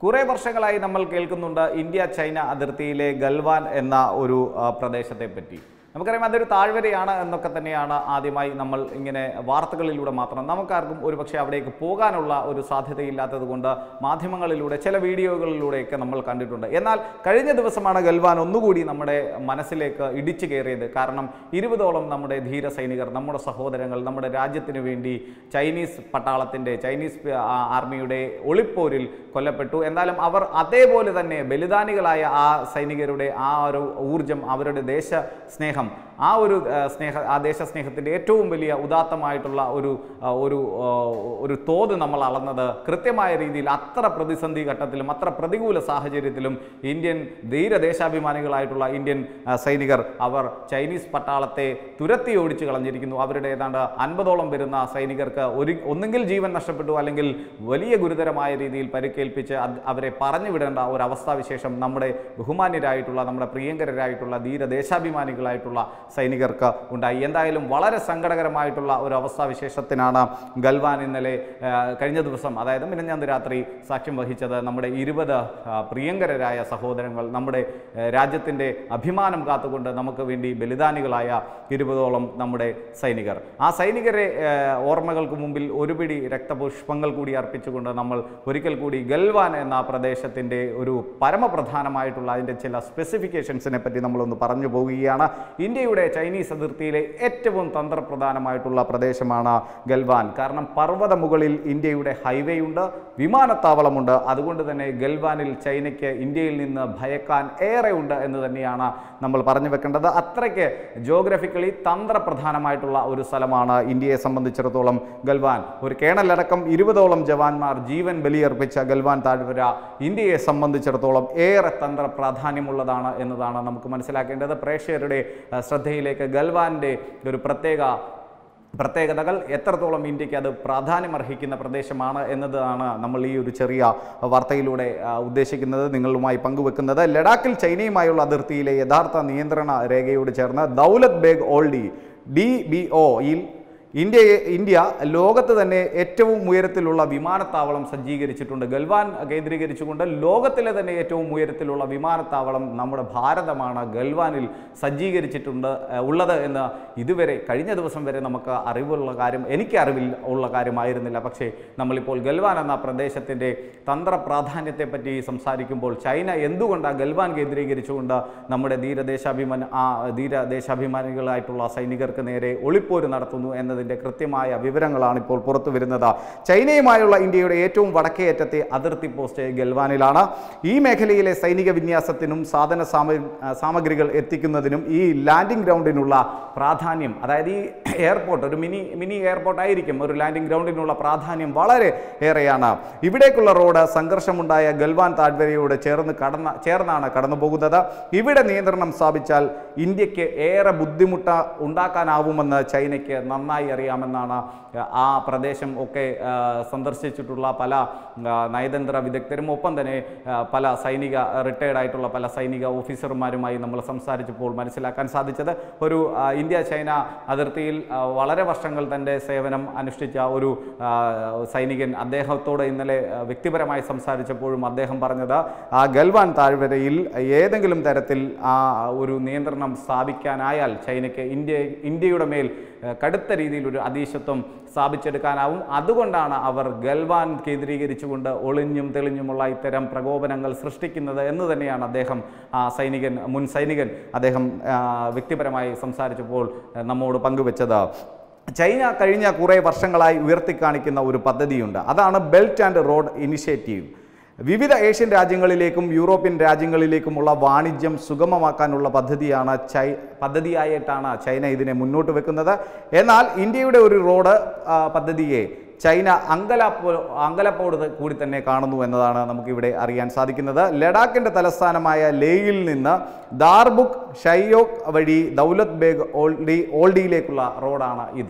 കുറേ വർഷങ്ങളായി നമ്മൾ കേൾക്കുന്നുണ്ട് ഇന്ത്യ ചൈന അതിർത്തിയിലെ ഗൽവാൻ എന്ന ഒരു ആ, പ്രദേശത്തെ പറ്റി നമുക്കറിയാം അതൊരു താഴ്വരയാണ് എന്നൊക്കെ തന്നെയാണ് ആദ്യമായി നമ്മൾ ഇങ്ങനെ വാർത്തകളിലൂടെ മാത്രം നമുക്കാർക്കും ഒരുപക്ഷെ അവിടേക്ക് പോകാനുള്ള ഒരു സാധ്യതയില്ലാത്തത് കൊണ്ട് മാധ്യമങ്ങളിലൂടെ ചില വീഡിയോകളിലൂടെയൊക്കെ നമ്മൾ കണ്ടിട്ടുണ്ട് എന്നാൽ കഴിഞ്ഞ ദിവസമാണ് ഗൽവാൻ ഒന്നുകൂടി നമ്മുടെ മനസ്സിലേക്ക് ഇടിച്ചു കയറിയത് കാരണം ഇരുപതോളം നമ്മുടെ ധീര സൈനികർ നമ്മുടെ സഹോദരങ്ങൾ നമ്മുടെ രാജ്യത്തിന് വേണ്ടി ചൈനീസ് പട്ടാളത്തിൻ്റെ ചൈനീസ് ആ, ആർമിയുടെ ഒളിപ്പോരിൽ കൊല്ലപ്പെട്ടു എന്നാലും അവർ അതേപോലെ തന്നെ ബലിദാനികളായ ആ സൈനികരുടെ ആ ഒരു ഊർജം അവരുടെ ദേശ സ്നേഹം ആ ഒരു ആ, സ്നേഹ ആ ദേശസ്നേഹത്തിൻ്റെ ഏറ്റവും വലിയ ഉദാത്തമായിട്ടുള്ള ഒരു ആ, ഒരു ആ, ഒരു തോത് നമ്മൾ അളന്നത് കൃത്യമായ രീതിയിൽ അത്ര പ്രതിസന്ധി ഘട്ടത്തിലും അത്ര പ്രതികൂല സാഹചര്യത്തിലും ഇന്ത്യൻ ധീരദേശാഭിമാനികളായിട്ടുള്ള ഇന്ത്യൻ ആ, സൈനികർ അവർ ചൈനീസ് പട്ടാളത്തെ തുരത്തി ഓടിച്ചു കളഞ്ഞിരിക്കുന്നു അവരുടെ ഏതാണ്ട് അൻപതോളം വരുന്ന സൈനികർക്ക് ഒരു ഒന്നുകിൽ ജീവൻ നഷ്ടപ്പെട്ടു അല്ലെങ്കിൽ വലിയ ഗുരുതരമായ രീതിയിൽ പരിക്കേൽപ്പിച്ച് അത് അവരെ പറഞ്ഞു വിടേണ്ട ഒരു അവസ്ഥാവിശേഷം നമ്മുടെ ബഹുമാന്യരായിട്ടുള്ള നമ്മുടെ പ്രിയങ്കരായിട്ടുള്ള ധീരദേശാഭിമാനികളായിട്ടുള്ള സൈനികർക്ക് ഉണ്ടായി എന്തായാലും വളരെ സങ്കടകരമായിട്ടുള്ള ഒരു അവസ്ഥാവിശേഷത്തിനാണ് ഗൽവാൻ ഇന്നലെ ആ, കഴിഞ്ഞ ദിവസം അതായത് മിനഞ്ഞാന്ന് രാത്രി സാക്ഷ്യം വഹിച്ചത് നമ്മുടെ ഇരുപത് പ്രിയങ്കരായ സഹോദരങ്ങൾ നമ്മുടെ ആ, രാജ്യത്തിൻ്റെ അഭിമാനം കാത്തുകൊണ്ട് നമുക്ക് വേണ്ടി ബലിദാനികളായ ഇരുപതോളം നമ്മുടെ സൈനികർ ആ സൈനികരെ ആ, ഓർമ്മകൾക്ക് മുമ്പിൽ ഒരു പിടി രക്തപുഷ്പങ്ങൾ കൂടി അർപ്പിച്ചുകൊണ്ട് നമ്മൾ ഒരിക്കൽ കൂടി ഗൽവാൻ എന്ന പ്രദേശത്തിൻ്റെ ഒരു പരമപ്രധാനമായിട്ടുള്ള അതിൻ്റെ ചില സ്പെസിഫിക്കേഷൻസിനെ പറ്റി നമ്മളൊന്ന് പറഞ്ഞു പോവുകയാണ് ഇന്ത്യയുടെ ചൈനീസ് അതിർത്തിയിലെ ഏറ്റവും തന്ത്രപ്രധാനമായിട്ടുള്ള പ്രദേശമാണ് ഗൽവാൻ കാരണം പർവ്വത മുകളിൽ ഇന്ത്യയുടെ ഹൈവേ ഉണ്ട് വിമാനത്താവളമുണ്ട് അതുകൊണ്ട് തന്നെ ഗൽവാനിൽ ചൈനയ്ക്ക് ഇന്ത്യയിൽ നിന്ന് ഭയക്കാൻ ഏറെ ഉണ്ട് എന്ന് തന്നെയാണ് നമ്മൾ പറഞ്ഞു വെക്കേണ്ടത് അത്രയ്ക്ക് ജോഗ്രഫിക്കലി തന്ത്രപ്രധാനമായിട്ടുള്ള ഒരു സ്ഥലമാണ് ഇന്ത്യയെ സംബന്ധിച്ചിടത്തോളം ഗൽവാൻ ഒരു കേണലടക്കം ഇരുപതോളം ജവാന്മാർ ജീവൻ ബലിയർപ്പിച്ച ഗൽവാൻ താഴ്വര ഇന്ത്യയെ സംബന്ധിച്ചിടത്തോളം ഏറെ തന്ത്ര പ്രാധാന്യമുള്ളതാണ് എന്നതാണ് നമുക്ക് മനസ്സിലാക്കേണ്ടത് പ്രേക്ഷകരുടെ ആ, ശ്രദ്ധയിലേക്ക് ഗൽവാന്റെ ഒരു പ്രത്യേക പ്രത്യേകതകൾ എത്രത്തോളം ഇന്ത്യക്ക് അത് പ്രാധാന്യമർഹിക്കുന്ന പ്രദേശമാണ് എന്നതാണ് നമ്മൾ ഈ ഒരു ചെറിയ വാർത്തയിലൂടെ ആ, ഉദ്ദേശിക്കുന്നത് നിങ്ങളുമായി പങ്കുവെക്കുന്നത് ലഡാക്കിൽ ചൈനയുമായുള്ള അതിർത്തിയിലെ യഥാർത്ഥ നിയന്ത്രണ രേഖയോട് ചേർന്ന് ദൗലത് ബേഗ് ഓൾഡി ഡി ബി ഒയിൽ ഇന്ത്യയെ ഇന്ത്യ ലോകത്ത് തന്നെ ഏറ്റവും ഉയരത്തിലുള്ള വിമാനത്താവളം സജ്ജീകരിച്ചിട്ടുണ്ട് ഗൽവാൻ കേന്ദ്രീകരിച്ചുകൊണ്ട് ലോകത്തിലെ തന്നെ ഏറ്റവും ഉയരത്തിലുള്ള വിമാനത്താവളം നമ്മുടെ ഭാരതമാണ് ഗൽവാനിൽ സജ്ജീകരിച്ചിട്ടുണ്ട് ഏഹ്, ഉള്ളത് എന്ന് ഇതുവരെ കഴിഞ്ഞ ദിവസം വരെ നമുക്ക് അറിവുള്ള കാര്യം എനിക്ക് അറിവിൽ ഉള്ള കാര്യമായിരുന്നില്ല പക്ഷേ നമ്മളിപ്പോൾ ഗൽവാൻ എന്ന പ്രദേശത്തിൻ്റെ തന്ത്ര പ്രാധാന്യത്തെപ്പറ്റി സംസാരിക്കുമ്പോൾ ചൈന എന്തുകൊണ്ടാണ് ഗൽവാൻ കേന്ദ്രീകരിച്ചുകൊണ്ട് നമ്മുടെ ധീരദേശാഭിമാന ആ ധീരദേശാഭിമാനികളായിട്ടുള്ള സൈനികർക്ക് നേരെ ഒളിപ്പോര് നടത്തുന്നു എന്നതിൻ്റെ കൃത്യമായ വിവരങ്ങളാണ് ഇപ്പോൾ പുറത്തു വരുന്നത് ചൈനയുമായുള്ള ഇന്ത്യയുടെ ഏറ്റവും വടക്കേയറ്റത്തെ അതിർത്തി പോസ്റ്റ് ഗൽവാനിലാണ് ഈ മേഖലയിലെ സൈനിക വിന്യാസത്തിനും സാധന സാമ സാമഗ്രികൾ എത്തിക്കുന്നതിനും ഈ ലാൻഡിംഗ് ഗ്രൗണ്ടിനുള്ള പ്രാധാന്യം അതായത് ഈ എയർപോർട്ട് ഒരു മിനി മിനി എയർപോർട്ട് ആയിരിക്കും ഒരു ലാൻഡിംഗ് ഗ്രൗണ്ടിനുള്ള പ്രാധാന്യം വളരെ ഏറെയാണ് ഇവിടേക്കുള്ള റോഡ് സംഘർഷമുണ്ടായ ഗൽവാൻ താഴ്വരയോട് ചേർന്ന് കടന്ന ചേർന്നാണ് കടന്നു പോകുന്നത് ഇവിടെ നിയന്ത്രണം സ്ഥാപിച്ചാൽ ഇന്ത്യക്ക് ഏറെ ബുദ്ധിമുട്ട് ഉണ്ടാക്കാനാവുമെന്ന് ചൈനയ്ക്ക് നന്നായി അറിയാമെന്നാണ് ആ പ്രദേശം ഒക്കെ ആ, സന്ദർശിച്ചിട്ടുള്ള പല ആ, നയതന്ത്ര വിദഗ്ധരും ഒപ്പം തന്നെ ആ, പല സൈനിക റിട്ടയർഡ് ആയിട്ടുള്ള പല സൈനിക ഓഫീസർമാരുമായി നമ്മൾ സംസാരിച്ചപ്പോൾ മനസ്സിലാക്കാൻ സാധിച്ചത് ഒരു ആ, ഇന്ത്യ ചൈന അതിർത്തിയിൽ ആ, വളരെ വർഷങ്ങൾ തൻ്റെ സേവനം അനുഷ്ഠിച്ച ഒരു ആ, സൈനികൻ അദ്ദേഹത്തോട് ഇന്നലെ ആ, വ്യക്തിപരമായി സംസാരിച്ചപ്പോഴും അദ്ദേഹം പറഞ്ഞത് ആ ഗൽവാൻ താഴ്വരയിൽ ഏതെങ്കിലും തരത്തിൽ ആ ഒരു നിയന്ത്രണം സ്ഥാപിക്കാനായാൽ ചൈനയ്ക്ക് ഇന്ത്യ ഇന്ത്യയുടെ മേൽ ആ, കടുത്ത രീതിയിൽ ഒരു അധീശത്വം സ്ഥാപിച്ചെടുക്കാനാവും അതുകൊണ്ടാണ് അവർ ഗൽവാൻ കേന്ദ്രീകരിച്ചുകൊണ്ട് ഒളിഞ്ഞും തെളിഞ്ഞുമുള്ള ഇത്തരം പ്രകോപനങ്ങൾ സൃഷ്ടിക്കുന്നത് എന്ന് തന്നെയാണ് അദ്ദേഹം ആ സൈനികൻ മുൻ സൈനികൻ അദ്ദേഹം ആ, വ്യക്തിപരമായി സംസാരിച്ചപ്പോൾ ആ, നമ്മോട് പങ്കുവെച്ചത് ചൈന കഴിഞ്ഞ കുറേ വർഷങ്ങളായി ഉയർത്തിക്കാണിക്കുന്ന ഒരു പദ്ധതിയുണ്ട് അതാണ് ബെൽറ്റ് ആൻഡ് റോഡ് ഇനിഷ്യേറ്റീവ് വിവിധ ഏഷ്യൻ രാജ്യങ്ങളിലേക്കും യൂറോപ്യൻ രാജ്യങ്ങളിലേക്കുമുള്ള വാണിജ്യം സുഗമമാക്കാനുള്ള പദ്ധതിയാണ് ചൈ പദ്ധതിയായിട്ടാണ് ചൈന ഇതിനെ മുന്നോട്ട് വെക്കുന്നത് എന്നാൽ ഇന്ത്യയുടെ ഒരു റോഡ് ആ, പദ്ധതിയെ ചൈന അങ്കലാപ്പോ അങ്കലപ്പോട് കൂടി തന്നെ കാണുന്നു എന്നതാണ് നമുക്കിവിടെ അറിയാൻ സാധിക്കുന്നത് ലഡാക്കിൻ്റെ തലസ്ഥാനമായ ലേയിൽ നിന്ന് ദാർബുക് ഷൈയോക് വഴി ദൗലത് ബേഗ് ഓൾഡി ഓൾഡിയിലേക്കുള്ള റോഡാണ് ഇത്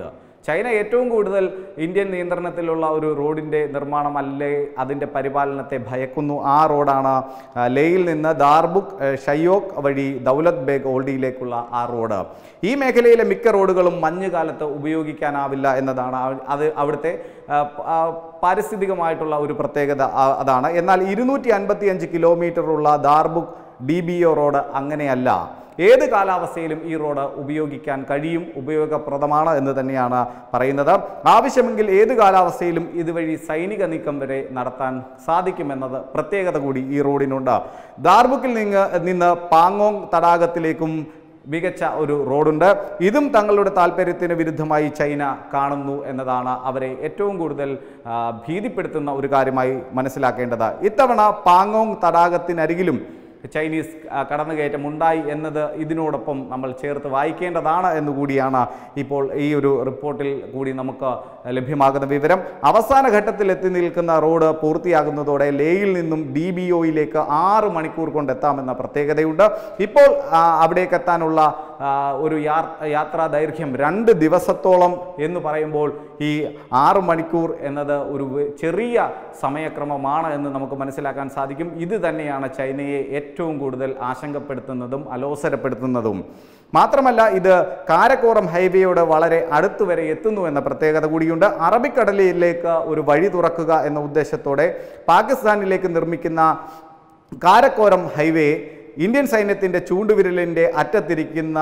ചൈന ഏറ്റവും കൂടുതൽ ഇന്ത്യൻ നിയന്ത്രണത്തിലുള്ള ഒരു റോഡിൻ്റെ നിർമ്മാണമല്ലേ അതിൻ്റെ പരിപാലനത്തെ ഭയക്കുന്നു ആ റോഡാണ് ആ, ലേയിൽ നിന്ന് ദാർബുക് ഏ, ഷയോക്ക് വഴി ദൗലത് ബേഗ് ഓൾഡിയിലേക്കുള്ള ആ റോഡ് ഈ മേഖലയിലെ മിക്ക റോഡുകളും മഞ്ഞുകാലത്ത് ഉപയോഗിക്കാനാവില്ല എന്നതാണ് അവ- അത് അവിടുത്തെ ആ, പ- ആ, പാരിസ്ഥിതികമായിട്ടുള്ള ഒരു പ്രത്യേകത ആ, അതാണ് എന്നാൽ ഇരുന്നൂറ്റി അൻപത്തി അഞ്ച് കിലോമീറ്ററുള്ള Darbuk D B O road അങ്ങനെയല്ല ഏത് കാലാവസ്ഥയിലും ഈ റോഡ് ഉപയോഗിക്കാൻ കഴിയും ഉപയോഗപ്രദമാണ് എന്ന് തന്നെയാണ് പറയുന്നത് ആവശ്യമെങ്കിൽ ഏത് കാലാവസ്ഥയിലും ഇതുവഴി സൈനിക നീക്കം വരെ നടത്താൻ സാധിക്കുമെന്നത് പ്രത്യേകത കൂടി ഈ റോഡിനുണ്ട് ദാർബുക്കിൽ നിന്ന് നിന്ന് പാങ്ങോങ് തടാകത്തിലേക്കും മികച്ച ഒരു റോഡുണ്ട് ഇതും തങ്ങളുടെ താല്പര്യത്തിന് വിരുദ്ധമായി ചൈന കാണുന്നു എന്നതാണ് അവരെ ഏറ്റവും കൂടുതൽ ആ, ഭീതിപ്പെടുത്തുന്ന ഒരു കാര്യമായി മനസ്സിലാക്കേണ്ടത് ഇത്തവണ പാങ്ങോങ് തടാകത്തിനരികിലും ചൈനീസ് ആ, കടന്നുകയറ്റം ഉണ്ടായി എന്നത് ഇതിനോടൊപ്പം നമ്മൾ ചേർത്ത് വായിക്കേണ്ടതാണ് എന്നുകൂടിയാണ് ഇപ്പോൾ ഈ ഒരു റിപ്പോർട്ടിൽ കൂടി നമുക്ക് ലഭ്യമാകുന്ന വിവരം അവസാന ഘട്ടത്തിൽ എത്തി നിൽക്കുന്ന റോഡ് പൂർത്തിയാകുന്നതോടെ ലേയിൽ നിന്നും ഡി ബി ഒയിലേക്ക് ആറ് മണിക്കൂർ കൊണ്ട് എത്താമെന്ന പ്രത്യേകതയുണ്ട് ഇപ്പോൾ ആ, അവിടേക്ക് എത്താനുള്ള ആ, ഒരു യാ- യാത്രാ ദൈർഘ്യം രണ്ട് ദിവസത്തോളം എന്ന് പറയുമ്പോൾ ഈ ആറ് മണിക്കൂർ എന്നത് ഒരു വെ- ചെറിയ സമയക്രമമാണ് എന്ന് നമുക്ക് മനസ്സിലാക്കാൻ സാധിക്കും ഇത് തന്നെയാണ് ചൈനയെ ഏറ്റവും കൂടുതൽ ആശങ്കപ്പെടുത്തുന്നതും അലോസരപ്പെടുത്തുന്നതും മാത്രമല്ല ഇത് കാരക്കോറം ഹൈവേയോട് വളരെ അടുത്ത് വരെ എത്തുന്നു എന്ന പ്രത്യേകത കൂടിയുണ്ട് അറബിക്കടലിലേക്ക് ഒരു വഴി തുറക്കുക എന്ന ഉദ്ദേശത്തോടെ പാകിസ്ഥാനിലേക്ക് നിർമ്മിക്കുന്ന കാരക്കോരം ഹൈവേ ഇന്ത്യൻ സൈന്യത്തിൻ്റെ ചൂണ്ടുവിരലിൻ്റെ അറ്റത്തിരിക്കുന്ന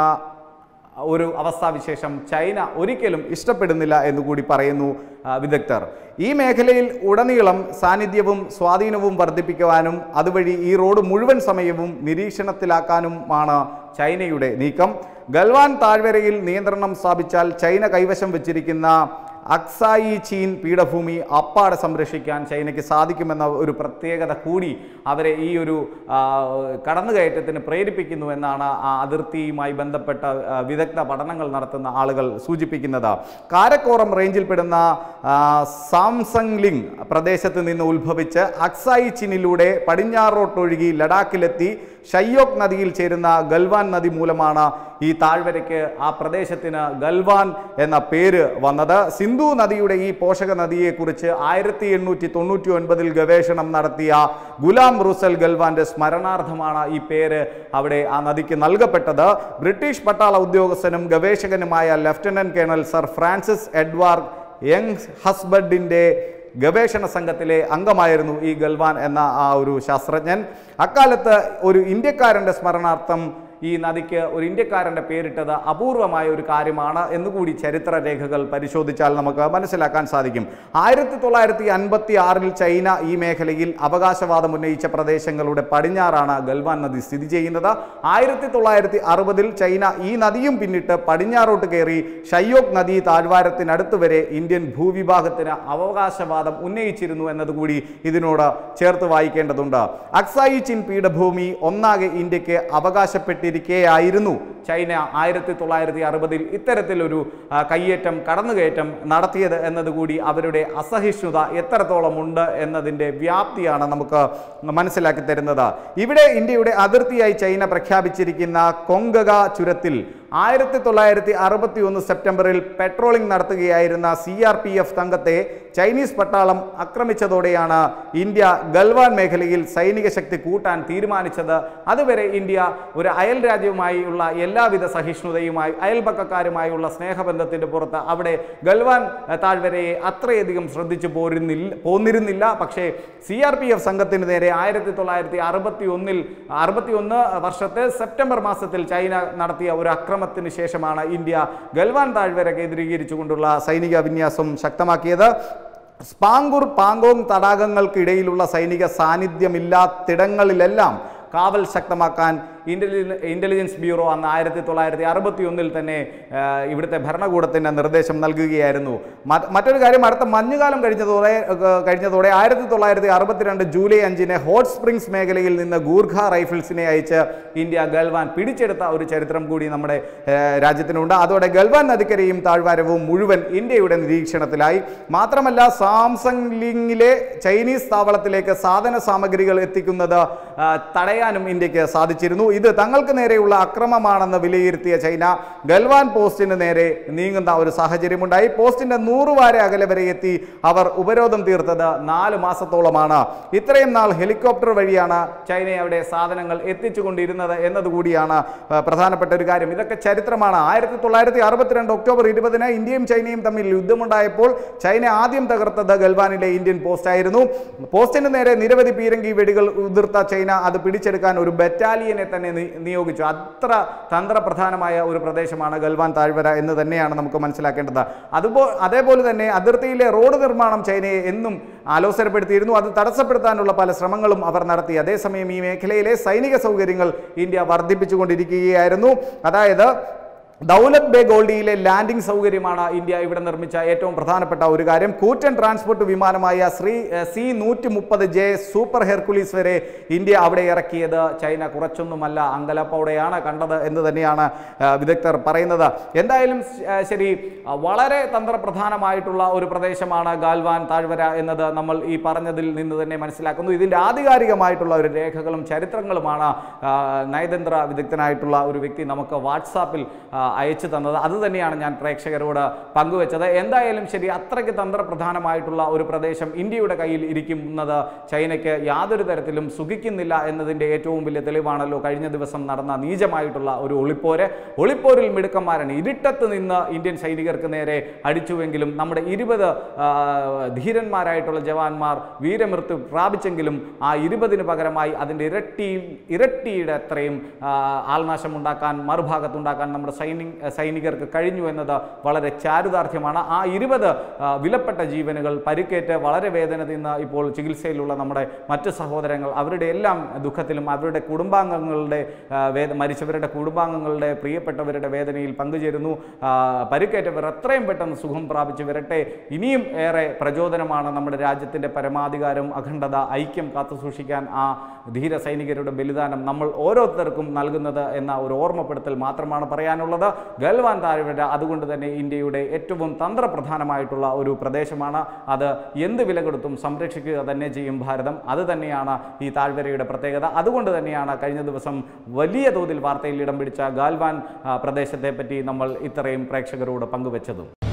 ഒരു അവസ്ഥാവിശേഷം ചൈന ഒരിക്കലും ഇഷ്ടപ്പെടുന്നില്ല എന്നുകൂടി പറയുന്നു ആ, വിദഗ്ധർ ഈ മേഖലയിൽ ഉടനീളം സാന്നിധ്യവും സ്വാധീനവും വർദ്ധിപ്പിക്കുവാനും അതുവഴി ഈ റോഡ് മുഴുവൻ സമയവും നിരീക്ഷണത്തിലാക്കാനുമാണ് ചൈനയുടെ നീക്കം ഗൽവാൻ താഴ്വരയിൽ നിയന്ത്രണം സ്ഥാപിച്ചാൽ ചൈന കൈവശം വച്ചിരിക്കുന്ന അക്സായി ചീൻ പീഠഭൂമി അപ്പാടെ സംരക്ഷിക്കാൻ ചൈനയ്ക്ക് സാധിക്കുമെന്ന ഒരു പ്രത്യേകത കൂടി അവരെ ഈ ഒരു ആ, കടന്നുകയറ്റത്തിന് പ്രേരിപ്പിക്കുന്നു എന്നാണ് ആ അതിർത്തിയുമായി ബന്ധപ്പെട്ട ആ, വിദഗ്ധ പഠനങ്ങൾ നടത്തുന്ന ആളുകൾ സൂചിപ്പിക്കുന്നത് കാരക്കോറം റേഞ്ചിൽപ്പെടുന്ന ആ, സാംസങ് ലിംഗ് പ്രദേശത്ത് നിന്ന് ഉത്ഭവിച്ച് അക്സായി ചീനിലൂടെ പടിഞ്ഞാറോട്ടൊഴുകി ലഡാക്കിലെത്തി ഷയ്യോക് നദിയിൽ ചേരുന്ന ഗൽവാൻ നദി മൂലമാണ് ഈ താഴ്വരയ്ക്ക് ആ പ്രദേശത്തിന് ഗൽവാൻ എന്ന പേര് വന്നത് സിന്ധു നദിയുടെ ഈ പോഷക നദിയെക്കുറിച്ച് ആയിരത്തി എണ്ണൂറ്റി തൊണ്ണൂറ്റി ഒൻപതിൽ ഗവേഷണം നടത്തിയ ഗുലാം റുസൽ ഗൽവാന്റെ സ്മരണാർത്ഥമാണ് ഈ പേര് അവിടെ ആ നദിക്ക് നൽകപ്പെട്ടത് ബ്രിട്ടീഷ് പട്ടാള ഉദ്യോഗസ്ഥനും ഗവേഷകനുമായ lieutenant colonel sir Francis Edward യങ് ഹസ്ബൻഡിൻ്റെ ഗവേഷണ സംഘത്തിലെ അംഗമായിരുന്നു ഈ ഗൽവാൻ എന്ന ആ ഒരു ശാസ്ത്രജ്ഞൻ അക്കാലത്ത് ഒരു ഇന്ത്യക്കാരൻ്റെ സ്മരണാർത്ഥം ഈ നദിക്ക് ഒരു ഇന്ത്യക്കാരൻ്റെ പേരിട്ടത് അപൂർവമായ ഒരു കാര്യമാണ് എന്നുകൂടി ചരിത്ര രേഖകൾ പരിശോധിച്ചാൽ നമുക്ക് മനസ്സിലാക്കാൻ സാധിക്കും ആയിരത്തി തൊള്ളായിരത്തി അൻപത്തി ആറിൽ ചൈന ഈ മേഖലയിൽ അവകാശവാദം ഉന്നയിച്ച പ്രദേശങ്ങളുടെ പടിഞ്ഞാറാണ് ഗൽവാൻ നദി സ്ഥിതി ചെയ്യുന്നത് ആയിരത്തി തൊള്ളായിരത്തി അറുപതിൽ ചൈന ഈ നദിയും പിന്നിട്ട് പടിഞ്ഞാറോട്ട് കയറി ഷയ്യോക് നദി താഴ്വാരത്തിനടുത്ത് വരെ ഇന്ത്യൻ ഭൂവിഭാഗത്തിന് അവകാശവാദം ഉന്നയിച്ചിരുന്നു എന്നതുകൂടി ഇതിനോട് ചേർത്ത് വായിക്കേണ്ടതുണ്ട് അക്സായി ചിൻ പീഠഭൂമി ഒന്നാകെ ഇന്ത്യക്ക് അവകാശപ്പെട്ടിരിക്കെയായിരുന്നു ചൈന ആയിരത്തി തൊള്ളായിരത്തി അറുപതിൽ ഇത്തരത്തിലൊരു ആ, കയ്യേറ്റം കടന്നുകയറ്റം നടത്തിയത് എന്നതുകൂടി അവരുടെ അസഹിഷ്ണുത എത്രത്തോളം ഉണ്ട് എന്നതിൻ്റെ വ്യാപ്തിയാണ് നമുക്ക് മനസ്സിലാക്കി തരുന്നത് ഇവിടെ ഇന്ത്യയുടെ അതിർത്തിയായി ചൈന പ്രഖ്യാപിച്ചിരിക്കുന്ന കൊങ്കഗ ചുരത്തിൽ ആയിരത്തി തൊള്ളായിരത്തി അറുപത്തി ഒന്ന് സെപ്റ്റംബറിൽ പെട്രോളിംഗ് നടത്തുകയായിരുന്ന സി ആർ പി എഫ് സംഘത്തെ ചൈനീസ് പട്ടാളം ആക്രമിച്ചതോടെയാണ് ഇന്ത്യ ഗൽവാൻ മേഖലയിൽ സൈനിക ശക്തി കൂട്ടാൻ തീരുമാനിച്ചത് അതുവരെ ഇന്ത്യ ഒരു അയൽ രാജ്യവുമായുള്ള എല്ലാവിധ സഹിഷ്ണുതയുമായി അയൽപക്കക്കാരുമായുള്ള സ്നേഹബന്ധത്തിന്റെ പുറത്ത് അവിടെ ഗൽവാൻ ഏഹ്, താഴ്വരയെ അത്രയധികം ശ്രദ്ധിച്ചു പോരുന്നില്ല പോന്നിരുന്നില്ല പക്ഷേ സി ആർ പി എഫ് സംഘത്തിന് നേരെ ആയിരത്തി തൊള്ളായിരത്തി അറുപത്തി ഒന്നിൽ അറുപത്തി ഒന്ന് വർഷത്തെ സെപ്റ്റംബർ മാസത്തിൽ ചൈന നടത്തിയ ഒരു അക്രമത്തിന് ശേഷമാണ് ഇന്ത്യ ഗൽവാൻ താഴ്വര കേന്ദ്രീകരിച്ചുകൊണ്ടുള്ള സൈനിക വിന്യാസം ശക്തമാക്കിയത് സ്പാങ്കുർ പാങ്കോങ് തടാകങ്ങൾക്കിടയിലുള്ള സൈനിക സാന്നിധ്യമില്ലാത്തിടങ്ങളിലെല്ലാം കാവൽ ശക്തമാക്കാൻ ഇന്റലി- ഇന്റലിജൻസ് ബ്യൂറോ അന്ന് ആയിരത്തി തൊള്ളായിരത്തി അറുപത്തി ഒന്നിൽ തന്നെ ആ, ഇവിടുത്തെ ഭരണകൂടത്തിന് നിർദ്ദേശം നൽകുകയായിരുന്നു മറ്റ് മറ്റൊരു കാര്യം അടുത്ത മഞ്ഞുകാലം കഴിഞ്ഞതോടെ ഏഹ്, കഴിഞ്ഞതോടെ ആയിരത്തി തൊള്ളായിരത്തി അറുപത്തിരണ്ട് ജൂലൈ അഞ്ചിന് ഹോട്ട് സ്പ്രിങ്സ് മേഖലയിൽ നിന്ന് ഗൂർഖ റൈഫിൾസിനെ അയച്ച് ഇന്ത്യ ഗൽവാൻ പിടിച്ചെടുത്ത ഒരു ചരിത്രം കൂടി നമ്മുടെ ഏഹ്, രാജ്യത്തിനുണ്ട് അതോടെ ഗൽവാൻ നദിക്കരയും താഴ്വാരവും മുഴുവൻ ഇന്ത്യയുടെ നിരീക്ഷണത്തിലായി മാത്രമല്ല സാംസങ് ലിങ്ങിലെ ചൈനീസ് താവളത്തിലേക്ക് സാധന സാമഗ്രികൾ എത്തിക്കുന്നത് ആ, തടയാനും ഇന്ത്യക്ക് സാധിച്ചിരുന്നു ഇത് തങ്ങൾക്ക് നേരെയുള്ള അക്രമമാണെന്ന് വിലയിരുത്തിയ ചൈന ഗൽവാൻ പോസ്റ്റിന് നേരെ നീങ്ങുന്ന ഒരു സാഹചര്യമുണ്ടായി പോസ്റ്റിന്റെ നൂറ് വാര അകലെ വരെ എത്തി അവർ ഉപരോധം തീർത്തത് നാല് മാസത്തോളമാണ് ഇത്രയും നാൾ ഹെലികോപ്റ്റർ വഴിയാണ് ചൈന അവിടെ സാധനങ്ങൾ എത്തിച്ചുകൊണ്ടിരുന്നത് എന്നതുകൂടിയാണ് ആ, പ്രധാനപ്പെട്ട ഒരു കാര്യം ഇതൊക്കെ ചരിത്രമാണ് ആയിരത്തി തൊള്ളായിരത്തി അറുപത്തിരണ്ട് ഒക്ടോബർ ഇരുപതിന് ഇന്ത്യയും ചൈനയും തമ്മിൽ യുദ്ധമുണ്ടായപ്പോൾ ചൈന ആദ്യം തകർത്തത് ഗൽവാനിലെ ഇന്ത്യൻ പോസ്റ്റ് ആയിരുന്നു പോസ്റ്റിന് നേരെ നിരവധി പീരങ്കി വെടികൾ ഉതിർത്ത ചൈന അത് പിടിച്ചെടുക്കാൻ ഒരു ബറ്റാലിയനെ തന്നെ നി- നിയോഗിച്ചു അത്ര തന്ത്രപ്രധാനമായ ഒരു പ്രദേശമാണ് ഗൽവാൻ താഴ്വര എന്ന് തന്നെയാണ് നമുക്ക് മനസ്സിലാക്കേണ്ടത് അതുപോ അതേപോലെ തന്നെ അതിർത്തിയിലെ റോഡ് നിർമ്മാണം ചൈനയെ എന്നും ആലോചനപ്പെടുത്തിയിരുന്നു അത് തടസ്സപ്പെടുത്താനുള്ള പല ശ്രമങ്ങളും അവർ നടത്തി അതേസമയം ഈ മേഖലയിലെ സൈനിക സൗകര്യങ്ങൾ ഇന്ത്യ വർദ്ധിപ്പിച്ചുകൊണ്ടിരിക്കുകയായിരുന്നു അതായത് ദൗലത് ബേ ഗോൾഡിയിലെ ലാൻഡിംഗ് സൗകര്യമാണ് ഇന്ത്യ ഇവിടെ നിർമ്മിച്ച ഏറ്റവും പ്രധാനപ്പെട്ട ഒരു കാര്യം കൂറ്റൻ ട്രാൻസ്പോർട്ട് വിമാനമായ ശ്രീ സി നൂറ്റി മുപ്പത് ജെ സൂപ്പർ ഹെർക്കുലീസ് വരെ ഇന്ത്യ അവിടെ ഇറക്കിയത് ചൈന കുറച്ചൊന്നുമല്ല അങ്കലപ്പോടെയാണ് കണ്ടത് എന്ന് തന്നെയാണ് ആ, വിദഗ്ധർ പറയുന്നത് എന്തായാലും ആ, ശരി ആ, വളരെ തന്ത്രപ്രധാനമായിട്ടുള്ള ഒരു പ്രദേശമാണ് ഗാൽവാൻ താഴ്വര എന്നത് നമ്മൾ ഈ പറഞ്ഞതിൽ നിന്ന് തന്നെ മനസ്സിലാക്കുന്നു ഇതിൻ്റെ ആധികാരികമായിട്ടുള്ള ഒരു രേഖകളും ചരിത്രങ്ങളുമാണ് ആ, നയതന്ത്ര വിദഗ്ധനായിട്ടുള്ള ഒരു വ്യക്തി നമുക്ക് വാട്സാപ്പിൽ ആ, അയച്ചു തന്നത് അത് തന്നെയാണ് ഞാൻ പ്രേക്ഷകരോട് പങ്കുവെച്ചത് എന്തായാലും ശരി അത്രയ്ക്ക് തന്ത്രപ്രധാനമായിട്ടുള്ള ഒരു പ്രദേശം ഇന്ത്യയുടെ കയ്യിൽ ഇരിക്കുന്നത് ചൈനയ്ക്ക് യാതൊരു തരത്തിലും സുഖിക്കുന്നില്ല എന്നതിൻ്റെ ഏറ്റവും വലിയ തെളിവാണല്ലോ കഴിഞ്ഞ ദിവസം നടന്ന നീചമായിട്ടുള്ള ഒരു ഒളിപ്പോര് ഒളിപ്പോരിൽ മിടുക്കന്മാരാണ് ഇരുട്ടത്ത് നിന്ന് ഇന്ത്യൻ സൈനികർക്ക് നേരെ അടിച്ചുവെങ്കിലും നമ്മുടെ ഇരുപത് ധീരന്മാരായിട്ടുള്ള ജവാന്മാർ വീരമൃത്യു പ്രാപിച്ചെങ്കിലും ആ ഇരുപതിന് പകരമായി അതിൻ്റെ ഇരട്ടി ഇരട്ടിയുടെ അത്രയും ആ, ആൾനാശം ഉണ്ടാക്കാൻ മറുഭാഗത്തുണ്ടാക്കാൻ നമ്മുടെ സൈനി സൈനികർക്ക് കഴിഞ്ഞു എന്നത് വളരെ ചാരുതാർത്ഥ്യമാണ് ആ ഇരുപത് വിലപ്പെട്ട ജീവനുകൾ പരിക്കേറ്റ് വളരെ വേദന തിന്ന് ഇപ്പോൾ ചികിത്സയിലുള്ള നമ്മുടെ മറ്റ് സഹോദരങ്ങൾ അവരുടെ എല്ലാം ദുഃഖത്തിലും അവരുടെ കുടുംബാംഗങ്ങളുടെ ആ, വേദ മരിച്ചവരുടെ കുടുംബാംഗങ്ങളുടെ പ്രിയപ്പെട്ടവരുടെ വേദനയിൽ പങ്കുചേരുന്നു ആ, പരിക്കേറ്റവർ എത്രയും പെട്ടെന്ന് സുഖം പ്രാപിച്ചു വരട്ടെ ഇനിയും ഏറെ പ്രചോദനമാണ് നമ്മുടെ രാജ്യത്തിൻ്റെ പരമാധികാരം അഖണ്ഡത ഐക്യം കാത്തുസൂക്ഷിക്കാൻ ആ ധീര സൈനികരുടെ ബലിദാനം നമ്മൾ ഓരോരുത്തർക്കും നൽകുന്നത് എന്ന ഒരു ഓർമ്മപ്പെടുത്തൽ മാത്രമാണ് പറയാനുള്ളത് ഗൽവാൻ താഴ്വര അതുകൊണ്ട് തന്നെ ഇന്ത്യയുടെ ഏറ്റവും തന്ത്രപ്രധാനമായിട്ടുള്ള ഒരു പ്രദേശമാണ് അത് എന്ത് വില കൊടുത്തും സംരക്ഷിക്കുക തന്നെ ചെയ്യും ഭാരതം അത് തന്നെയാണ് ഈ താഴ്വരയുടെ പ്രത്യേകത അതുകൊണ്ട് തന്നെയാണ് കഴിഞ്ഞ ദിവസം വലിയ തോതിൽ വാർത്തയിൽ ഇടം പിടിച്ച ഗാൽവാൻ ആ, പ്രദേശത്തെ പറ്റി നമ്മൾ ഇത്രയും പ്രേക്ഷകരോട് പങ്കുവച്ചതും